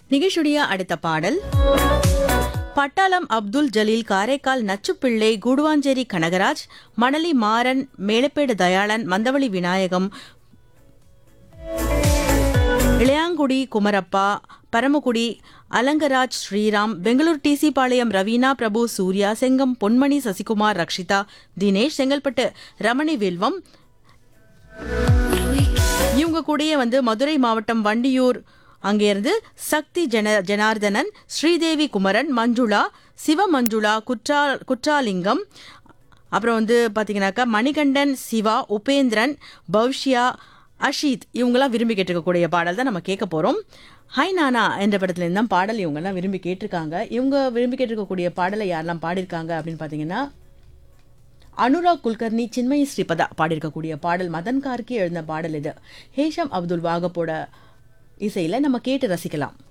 நிகழ்ச்சியுடைய அடுத்த பாடல் பட்டாளம் அப்துல் ஜலீல் காரைக்கால் நச்சுப்பிள்ளை கூடுவாஞ்சேரி கனகராஜ் மணலி மாறன் மேலப்பேடு தயாளன் மந்தவழி விநாயகம் இளையாங்குடி குமரப்பா பரமக்குடி அலங்கராஜ் ஸ்ரீராம் பெங்களூர் டிசி பாளையம் ரவீனா பிரபு சூர்யா செங்கம் பொன்மணி சசிகுமார் ரக்ஷிதா தினேஷ் செங்கல்பட்டு ரமணி வில்வம் இவங்க கூடயே வந்து மதுரை மாவட்டம் வண்டியூர் அங்கேருந்து சக்தி ஜன ஜனார்தனன் ஸ்ரீதேவி குமரன் மஞ்சுளா சிவ மஞ்சுளா குற்றா குற்றாலிங்கம் அப்புறம் வந்து பார்த்தீங்கன்னாக்கா மணிகண்டன் சிவா உபேந்திரன் பவ்ஷ்யா அஷீத் இவங்கெல்லாம் விரும்பி கேட்டிருக்கக்கூடிய பாடல் தான் நம்ம கேட்க போகிறோம் ஹை நானா என்ற படத்துல இருந்து தான் பாடல் இவங்கெல்லாம் விரும்பி கேட்டிருக்காங்க இவங்க விரும்பி கேட்டிருக்கக்கூடிய பாடலை யாரெல்லாம் பாடியிருக்காங்க அப்படின்னு பார்த்தீங்கன்னா அனுராக் குல்கர்னி சின்மயி ஸ்ரீபதா பாடியிருக்கக்கூடிய பாடல் மதன் கார்கி எழுந்த பாடல் இது ஹேஷம் அப்துல் வாகப்போட இசையில் நம்ம கேட்டு ரசிக்கலாம்